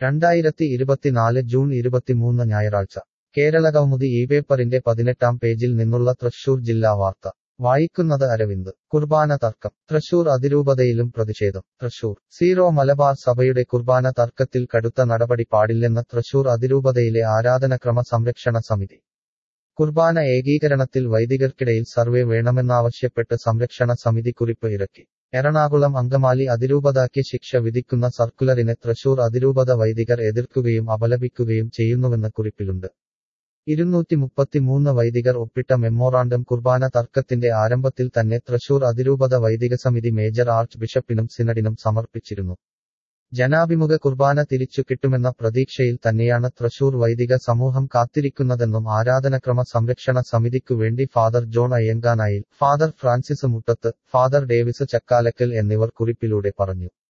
രണ്ടായിരത്തി ഇരുപത്തിനാല് ജൂൺ ഇരുപത്തിമൂന്ന് ഞായറാഴ്ച കേരള കൗമുദി ഈ പേപ്പറിന്റെ പതിനെട്ടാം പേജിൽ നിന്നുള്ള തൃശൂർ ജില്ലാ വാർത്ത വായിക്കുന്നത് അരവിന്ദ് കുർബാന തർക്കം തൃശൂർ അതിരൂപതയിലും പ്രതിഷേധം തൃശൂർ സീറോ മലബാർ സഭയുടെ കുർബാന തർക്കത്തിൽ കടുത്ത നടപടി പാടില്ലെന്ന് തൃശൂർ അതിരൂപതയിലെ ആരാധനക്രമ സംരക്ഷണ സമിതി കുർബാന ഏകീകരണത്തിൽ വൈദികർക്കിടയിൽ സർവേ വേണമെന്നാവശ്യപ്പെട്ട് സംരക്ഷണ സമിതി കുറിപ്പ് ഇറക്കി എറണാകുളം അങ്കമാലി അതിരൂപതയ്ക്ക് ശിക്ഷ വിധിക്കുന്ന സർക്കുലറിനെ തൃശൂർ അതിരൂപത വൈദികർ എതിർക്കുകയും അപലപിക്കുകയും ചെയ്യുന്നുവെന്ന് കുറിപ്പിലുണ്ട് ഇരുന്നൂറ്റി മുപ്പത്തിമൂന്ന് വൈദികർ ഒപ്പിട്ട മെമ്മോറാണ്ടം കുർബാന തർക്കത്തിന്റെ ആരംഭത്തിൽ തന്നെ തൃശൂർ അതിരൂപത വൈദിക സമിതി മേജർ ആർച്ച് ബിഷപ്പിനും സിനഡിനും സമർപ്പിച്ചിരുന്നു ജനാഭിമുഖ കുർബാന തിരിച്ചു കിട്ടുമെന്ന പ്രതീക്ഷയിൽ തന്നെയാണ് തൃശൂർ വൈദിക സമൂഹം കാത്തിരിക്കുന്നതെന്നും ആരാധനക്രമ സംരക്ഷണ സമിതിക്കു വേണ്ടി father John Ayyankanayil father Francis Muttath father Davis Chakkalakkal എന്നിവർ കുറിപ്പിലൂടെ പറഞ്ഞു